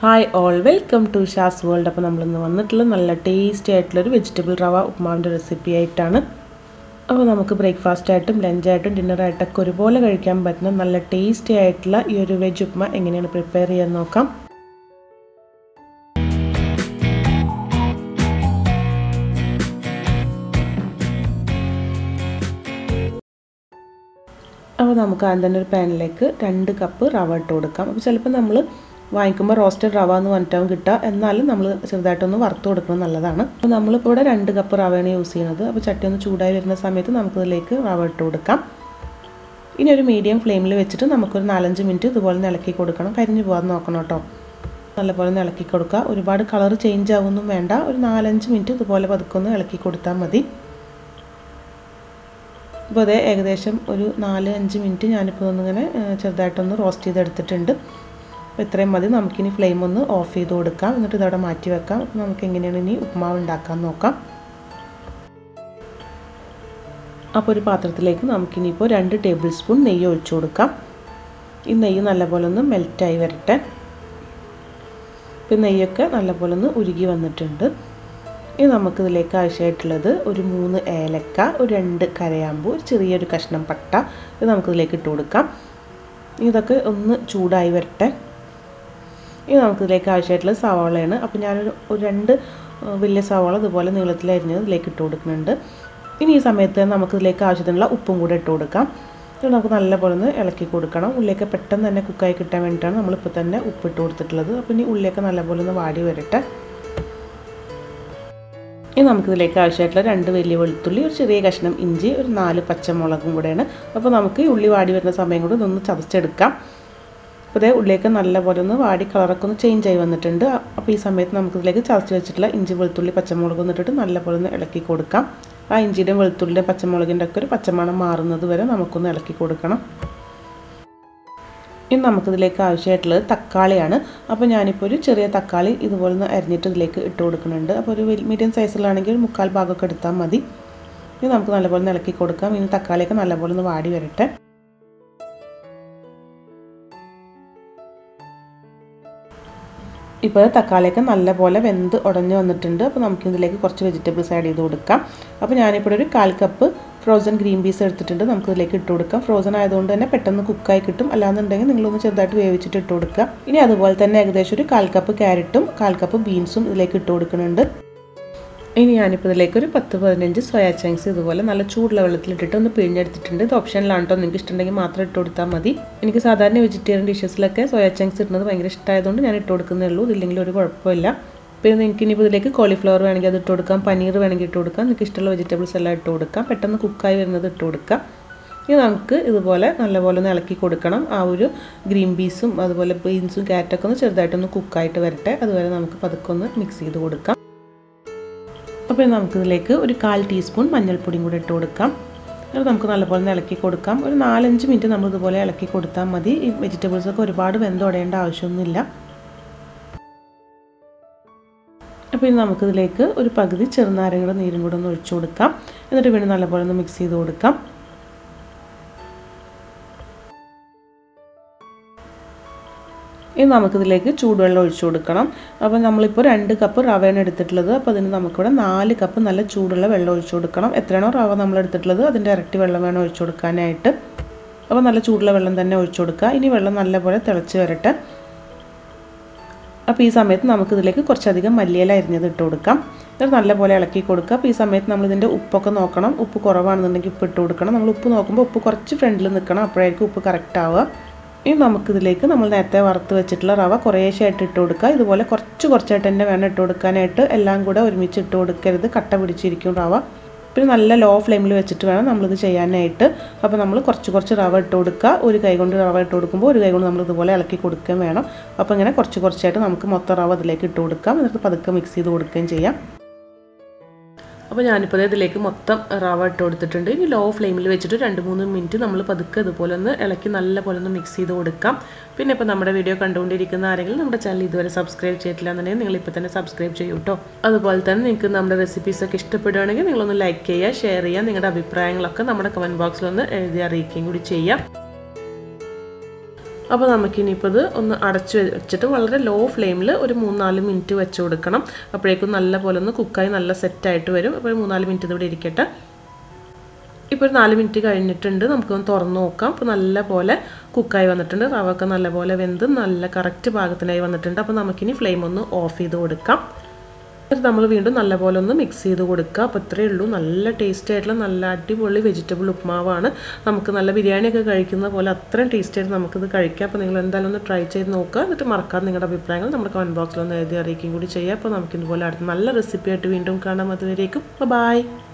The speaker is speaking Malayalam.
hi all welcome to Shaz world അപ്പോൾ നമ്മളിന്ന് വന്നിട്ടുള്ള നല്ല ടേസ്റ്റി ആയിട്ടുള്ളൊരു വെജിറ്റബിൾ റവ ഉപ്മാവിൻ്റെ റെസിപ്പി ആയിട്ടാണ് അപ്പോൾ നമുക്ക് ബ്രേക്ക്ഫാസ്റ്റ് ആയിട്ടും ലഞ്ചായിട്ടും ഡിന്നറായിട്ടൊക്കെ ഒരുപോലെ കഴിക്കാൻ പറ്റുന്ന നല്ല ടേസ്റ്റി ആയിട്ടുള്ള ഈ ഒരു വെജ് ഉപ്മ എങ്ങനെയാണ് പ്രിപ്പയർ ചെയ്യാൻ നോക്കാം അപ്പോൾ നമുക്ക് ആദ്യം തന്നെ ഒരു പാനിലേക്ക് രണ്ട് കപ്പ് റവ ഇട്ട് കൊടുക്കാം അപ്പോൾ ചിലപ്പോൾ നമ്മൾ വാങ്ങിക്കുമ്പോൾ റോസ്റ്റഡ് റവ എന്ന് പറഞ്ഞിട്ടാവും കിട്ടുക എന്നാലും നമ്മൾ ചെറുതായിട്ടൊന്ന് വറുത്ത് കൊടുക്കുന്നത് നല്ലതാണ് അപ്പോൾ നമ്മളിപ്പോൾ ഇവിടെ രണ്ട് കപ്പ് റവയാണ് യൂസ് ചെയ്യുന്നത് അപ്പോൾ ചട്ടി ഒന്ന് ചൂടായി വരുന്ന സമയത്ത് നമുക്കിതിലേക്ക് റവ ഇട്ട് കൊടുക്കാം ഇനി ഒരു മീഡിയം ഫ്ലെയിമിൽ വെച്ചിട്ട് നമുക്കൊരു നാലഞ്ച് മിനിറ്റ് ഇതുപോലെ ഇളക്കി കൊടുക്കണം കരിഞ്ഞു പോകാൻ നോക്കണം കേട്ടോ നല്ലപോലെ ഇളക്കി കൊടുക്കുക ഒരുപാട് കളർ ചേഞ്ച് ആവുമൊന്നും വേണ്ട ഒരു നാലഞ്ച് മിനിറ്റ് ഇതുപോലെ പതുക്കൊന്ന് ഇളക്കി കൊടുത്താൽ മതി ഇപ്പോൾ അതേ ഏകദേശം ഒരു നാല് അഞ്ച് മിനിറ്റ് ഞാനിപ്പോൾ ഒന്നിങ്ങനെ ചെറുതായിട്ടൊന്ന് റോസ്റ്റ് ചെയ്തെടുത്തിട്ടുണ്ട് അപ്പോൾ ഇത്രയും മതി നമുക്കിനി ഫ്ലെയിം ഒന്ന് ഓഫ് ചെയ്ത് കൊടുക്കാം എന്നിട്ട് ഇതവിടെ മാറ്റി വെക്കാം അപ്പോൾ നമുക്ക് എങ്ങനെയാണ് ഇനി ഉപ്മാവ് ഉണ്ടാക്കാൻ നോക്കാം അപ്പോൾ ഒരു പാത്രത്തിലേക്ക് നമുക്കിനിയിപ്പോൾ രണ്ട് ടേബിൾ സ്പൂൺ നെയ്യ് ഒഴിച്ചു കൊടുക്കാം ഈ നെയ്യ് നല്ലപോലെ ഒന്ന് മെൽറ്റായി വരട്ടെ ഇപ്പം നെയ്യൊക്കെ നല്ലപോലെ ഒന്ന് ഉരുകി വന്നിട്ടുണ്ട് ഇനി നമുക്കിതിലേക്ക് ആവശ്യമായിട്ടുള്ളത് ഒരു മൂന്ന് ഏലക്ക ഒരു രണ്ട് കരയാമ്പൂ ഒരു ചെറിയൊരു കഷ്ണം പട്ട ഇത് നമുക്കിതിലേക്ക് ഇട്ട് കൊടുക്കാം ഇതൊക്കെ ഒന്ന് ചൂടായി വരട്ടെ ഇനി നമുക്കിതിലേക്ക് ആവശ്യമായിട്ടുള്ളത് സവാളയാണ് അപ്പോൾ ഞാനൊരു ഒരു രണ്ട് വലിയ സവാള ഇതുപോലെ നീളത്തിലരിഞ്ഞത് ഇതിലേക്ക് ഇട്ട് കൊടുക്കുന്നുണ്ട് ഇനി ഈ സമയത്ത് നമുക്കിതിലേക്ക് ആവശ്യത്തിനുള്ള ഉപ്പും കൂടെ ഇട്ട് കൊടുക്കാം ഇത് നമുക്ക് നല്ലപോലെ ഒന്ന് ഇളക്കി കൊടുക്കണം ഉള്ളിയൊക്കെ പെട്ടെന്ന് തന്നെ കുക്കായി കിട്ടാൻ വേണ്ടിയിട്ടാണ് നമ്മളിപ്പോൾ തന്നെ ഉപ്പിട്ട് കൊടുത്തിട്ടുള്ളത് അപ്പോൾ ഇനി ഉള്ളിയൊക്കെ നല്ലപോലെ ഒന്ന് വാടി വരട്ടെ ഇനി നമുക്കിതിലേക്ക് ആവശ്യമായിട്ടുള്ള രണ്ട് വലിയ വെളുത്തുള്ളി ഒരു ചെറിയ കഷ്ണം ഇഞ്ചി ഒരു നാല് പച്ചമുളകും കൂടെയാണ് അപ്പോൾ നമുക്ക് ഈ ഉള്ളി വാടി വരുന്ന സമയം കൂടി ഇതൊന്ന് ചതച്ചെടുക്കാം അപ്പോൾ ഇതേ ഉള്ളിലേക്ക് നല്ലപോലെ ഒന്ന് വാടി കളറൊക്കെ ഒന്ന് ചേഞ്ച് ആയി വന്നിട്ടുണ്ട് അപ്പോൾ ഈ സമയത്ത് നമുക്കിതിലേക്ക് ചതച്ച് വെച്ചിട്ടുള്ള ഇഞ്ചി വെളുത്തുള്ളി പച്ചമുളക് ഇട്ടിട്ട് നല്ലപോലെ ഒന്ന് ഇളക്കി കൊടുക്കാം ആ ഇഞ്ചിയുടെയും വെളുത്തുള്ളിൻ്റെ പച്ചമുളകിൻ്റെ ഒക്കെ ഒരു പച്ചമണം മാറുന്നത് വരെ നമുക്കൊന്ന് ഇളക്കി കൊടുക്കണം ഇനി നമുക്കിതിലേക്ക് ആവശ്യമായിട്ടുള്ളത് തക്കാളിയാണ് അപ്പോൾ ഞാനിപ്പോൾ ഒരു ചെറിയ തക്കാളി ഇതുപോലെ ഒന്ന് അരിഞ്ഞിട്ട് ഇതിലേക്ക് ഇട്ട് കൊടുക്കുന്നുണ്ട് അപ്പോൾ ഒരു മീഡിയം സൈസിലാണെങ്കിൽ ഒരു മുക്കാൽ ഭാഗമൊക്കെ എടുത്താൽ മതി ഇനി നമുക്ക് നല്ലപോലെ ഇളക്കി കൊടുക്കാം ഇനി തക്കാളിയൊക്കെ നല്ലപോലെ ഒന്ന് വാടി വരട്ടെ ഇപ്പോൾ തക്കാളിയൊക്കെ നല്ലപോലെ വെന്ത് ഉടഞ്ഞു വന്നിട്ടുണ്ട് അപ്പോൾ നമുക്ക് ഇതിലേക്ക് കുറച്ച് വെജിറ്റബിൾസ് ആഡ് ചെയ്ത് കൊടുക്കാം അപ്പോൾ ഞാനിപ്പോൾ ഒരു കാൽ കപ്പ് ഫ്രോസൺ ഗ്രീൻ പീസ് എടുത്തിട്ടുണ്ട് നമുക്ക് ഇതിലേക്ക് ഇട്ട് കൊടുക്കാം ഫ്രോസൺ ആയതുകൊണ്ട് തന്നെ പെട്ടെന്ന് കുക്കായി കിട്ടും അല്ലാന്നുണ്ടെങ്കിൽ നിങ്ങളൊന്ന് ചെറുതായിട്ട് വേവിച്ചിട്ട് ഇട്ട് കൊടുക്കുക ഇനി അതുപോലെ തന്നെ ഏകദേശം ഒരു കാൽ കപ്പ് ക്യാരറ്റും കാൽ കപ്പ് ബീൻസും ഇതിലേക്ക് ഇട്ട് കൊടുക്കുന്നുണ്ട് ഇനി ഞാനിപ്പോൾ ഇതിലേക്ക് ഒരു പത്ത് പതിനഞ്ച് സോയാ ചങ്ക്സ് ഇതുപോലെ നല്ല ചൂടുള്ള വെള്ളത്തിലിട്ടിട്ട് ഒന്ന് പിഴിഞ്ഞെടുത്തിട്ടുണ്ട് ഇത് ഓപ്ഷനിലാണ് കേട്ടോ നിങ്ങൾക്ക് ഇഷ്ടമുണ്ടെങ്കിൽ മാത്രം ഇട്ട് കൊടുത്താൽ മതി എനിക്ക് സാധാരണ വെജിറ്റേറിയൻ ഡിഷസിലൊക്കെ സോയാ ചങ്ക്സ് ഇടുന്നത് ഭയങ്കര ഇഷ്ടമായതുകൊണ്ട് ഞാൻ ഇട്ട് കൊടുക്കുന്നേ ഉള്ളൂ ഇതില്ലെങ്കിൽ ഒരു കുഴപ്പമില്ല പിന്നെ നിങ്ങൾക്ക് ഇനിയിപ്പോൾ ഇതിലേക്ക് കോളിഫ്ലവർ വേണമെങ്കിൽ അത് ഇട്ട് കൊടുക്കാം പനീർ വേണമെങ്കിൽ ഇട്ട് കൊടുക്കാം നിങ്ങൾക്ക് ഇഷ്ടമുള്ള വെജിറ്റബിൾസ് എല്ലാം ഇട്ട് കൊടുക്കാം പെട്ടെന്ന് കുക്കായി വരുന്നത് ഇട്ട് കൊടുക്കാം ഇനി നമുക്ക് ഇതുപോലെ നല്ലപോലെ ഒന്ന് ഇളക്കി കൊടുക്കണം ആ ഒരു ഗ്രീൻ പീസും അതുപോലെ ബീൻസും ക്യാരറ്റൊക്കെ ഒന്ന് ചെറുതായിട്ടൊന്ന് കുക്കായിട്ട് വരട്ടെ അതുവരെ നമുക്ക് പതുക്കെ ഒന്ന് മിക്സ് ചെയ്ത് കൊടുക്കാം അപ്പോൾ നമുക്കിതിലേക്ക് ഒരു കാൽ ടീസ്പൂൺ മഞ്ഞൾപ്പൊടിയും കൂടി ഇട്ട് കൊടുക്കാം അത് നമുക്ക് നല്ലപോലെ ഇളക്കി കൊടുക്കാം ഒരു നാലഞ്ച് മിനിറ്റ് നമ്മൾ ഇതുപോലെ ഇളക്കി കൊടുത്താൽ മതി ഈ വെജിറ്റബിൾസൊക്കെ ഒരുപാട് വെന്തുടയേണ്ട ആവശ്യമൊന്നുമില്ല അപ്പോൾ ഇനി നമുക്കിതിലേക്ക് ഒരു പകുതി ചെറുനാരങ്ങയുടെ നീരും കൂടെ ഒന്ന് ഒഴിച്ചു കൊടുക്കാം എന്നിട്ട് വീണ്ടും നല്ലപോലെ ഒന്ന് മിക്സ് ചെയ്ത് കൊടുക്കാം ഇനി നമുക്കിതിലേക്ക് ചൂടുവെള്ളം ഒഴിച്ചു കൊടുക്കണം അപ്പോൾ നമ്മളിപ്പോൾ രണ്ട് കപ്പ് റവയാണ് എടുത്തിട്ടുള്ളത് അപ്പോൾ അതിന് നമുക്കിവിടെ നാല് കപ്പ് നല്ല ചൂടുള്ള വെള്ളം ഒഴിച്ചു കൊടുക്കണം എത്രയാണോ റവ നമ്മൾ എടുത്തിട്ടുള്ളത് അതിൻ്റെ ഇരട്ടി വെള്ളം വേണം ഒഴിച്ചു കൊടുക്കാനായിട്ട് അപ്പോൾ നല്ല ചൂടുള്ള വെള്ളം തന്നെ ഒഴിച്ചു കൊടുക്കുക ഇനി വെള്ളം നല്ലപോലെ തിളച്ച് വരട്ടെ അപ്പോൾ ഈ സമയത്ത് നമുക്കിതിലേക്ക് കുറച്ചധികം മല്ലിയില അരിഞ്ഞത് ഇട്ട് കൊടുക്കാം എന്നിട്ട് നല്ലപോലെ ഇളക്കി കൊടുക്കുക അപ്പോൾ ഈ സമയത്ത് നമ്മളിതിൻ്റെ ഉപ്പൊക്കെ നോക്കണം ഉപ്പ് കുറവാണെന്നുണ്ടെങ്കിൽ ഉപ്പ് ഇട്ട് കൊടുക്കണം നമ്മൾ ഉപ്പ് നോക്കുമ്പോൾ ഉപ്പ് കുറച്ച് ഫ്രണ്ടിൽ നിൽക്കണം അപ്പോഴായിരിക്കും ഉപ്പ് കറക്റ്റ് ആവുക ഇനി നമുക്കിതിലേക്ക് നമ്മൾ നേരത്തെ വറുത്ത് വെച്ചിട്ടുള്ള റവ കുറേശ്ശായിട്ട് ഇട്ട് കൊടുക്കുക ഇതുപോലെ കുറച്ച് കുറച്ചായിട്ട് തന്നെ വേണം ഇട്ട് കൊടുക്കാനായിട്ട് എല്ലാം കൂടെ ഒരുമിച്ച് ഇട്ട് കൊടുക്കരുത് കട്ട പിടിച്ചിരിക്കും റവ പിന്നെ നല്ല ലോ ഫ്ലെയിമിൽ വെച്ചിട്ട് വേണം നമ്മളിത് ചെയ്യാനായിട്ട് അപ്പോൾ നമ്മൾ കുറച്ച് കുറച്ച് റവ ഇട്ട് കൊടുക്കുക ഒരു കൈ കൊണ്ട് റവ ഇട്ട് കൊടുക്കുമ്പോൾ ഒരു കൈ കൊണ്ട് നമ്മൾ ഇതുപോലെ ഇളക്കി കൊടുക്കുകയും വേണം അപ്പോൾ ഇങ്ങനെ കുറച്ച് കുറച്ചായിട്ട് നമുക്ക് മൊത്തം റവ അതിലേക്ക് ഇട്ട് കൊടുക്കാം എന്നിട്ട് പതുക്കെ മിക്സ് ചെയ്ത് കൊടുക്കുകയും ചെയ്യാം അപ്പോൾ ഞാനിപ്പോൾ ഇതിലേക്ക് മൊത്തം റവ ഇട്ട് കൊടുത്തിട്ടുണ്ട് ഇനി ലോ ഫ്ലെയിമിൽ വെച്ചിട്ട് രണ്ട് മൂന്ന് മിനിറ്റ് നമ്മൾ പതുക്കെ ഇതുപോലെ ഒന്ന് ഇളക്കി നല്ല പോലെ ഒന്ന് മിക്സ് ചെയ്ത് കൊടുക്കാം പിന്നെ ഇപ്പോൾ നമ്മുടെ വീഡിയോ കണ്ടുകൊണ്ടിരിക്കുന്ന ആരെങ്കിലും നമ്മുടെ ചാനൽ ഇതുവരെ സബ്സ്ക്രൈബ് ചെയ്തിട്ടില്ല എന്നുണ്ടെങ്കിൽ നിങ്ങൾ ഇപ്പോൾ തന്നെ സബ്സ്ക്രൈബ് ചെയ്യൂ കേട്ടോ അതുപോലെ തന്നെ നിങ്ങൾക്ക് നമ്മുടെ റെസിപ്പീസൊക്കെ ഇഷ്ടപ്പെടുകയാണെങ്കിൽ നിങ്ങളൊന്ന് ലൈക്ക് ചെയ്യുക ഷെയർ ചെയ്യുക നിങ്ങളുടെ അഭിപ്രായങ്ങളൊക്കെ നമ്മുടെ കമൻറ്റ് ബോക്സിൽ ഒന്ന് എഴുതി അറിയിക്കുകയും കൂടി ചെയ്യാം അപ്പോൾ നമുക്കിനിയിപ്പോൾ ഇത് ഒന്ന് അടച്ച് വെച്ചിട്ട് വളരെ ലോ ഫ്ലെയിമിൽ ഒരു മൂന്നാല് മിനിറ്റ് വെച്ച് കൊടുക്കണം അപ്പോഴേക്കും നല്ല പോലെ ഒന്ന് കുക്കായി നല്ല സെറ്റായിട്ട് വരും അപ്പോൾ ഒരു മൂന്നാല് മിനിറ്റ് ഇതിവിടെ ഇരിക്കട്ടെ ഇപ്പോൾ ഒരു നാല് മിനിറ്റ് കഴിഞ്ഞിട്ടുണ്ട് നമുക്കൊന്ന് തുറന്ന് നോക്കാം അപ്പോൾ നല്ല പോലെ കുക്കായി വന്നിട്ടുണ്ട് റവ ഒക്കെ നല്ലപോലെ വെന്ത് നല്ല കറക്റ്റ് പാകത്തിനായി വന്നിട്ടുണ്ട് അപ്പോൾ നമുക്കിനി ഫ്ലെയിം ഒന്ന് ഓഫ് ചെയ്ത് കൊടുക്കാം എന്നിട്ട് നമ്മൾ വീണ്ടും നല്ലപോലെ ഒന്ന് മിക്സ് ചെയ്ത് കൊടുക്കുക അപ്പോൾ ഇത്രയേ ഉള്ളൂ നല്ല ടേസ്റ്റി ആയിട്ടുള്ള നല്ല അടിപൊളി വെജിറ്റബിൾ ഉപ്മാവാണ് നമുക്ക് നല്ല ബിരിയാണിയൊക്കെ കഴിക്കുന്ന പോലെ അത്രയും ടേസ്റ്റി ആയിട്ട് നമുക്കിത് കഴിക്കാം അപ്പോൾ നിങ്ങൾ എന്തായാലും ഒന്ന് ട്രൈ ചെയ്ത് നോക്കുക എന്നിട്ട് മറക്കാതെ നിങ്ങളുടെ അഭിപ്രായങ്ങൾ നമ്മുടെ കമൻറ്റ് ബോക്സിൽ ഒന്ന് എഴുതി അറിയിക്കുകയും കൂടി ചെയ്യുക അപ്പോൾ നമുക്കിതുപോലെ അടുത്ത നല്ല റെസിപ്പി ആയിട്ട് വീണ്ടും കാണാം അതുവരേക്കും ബൈ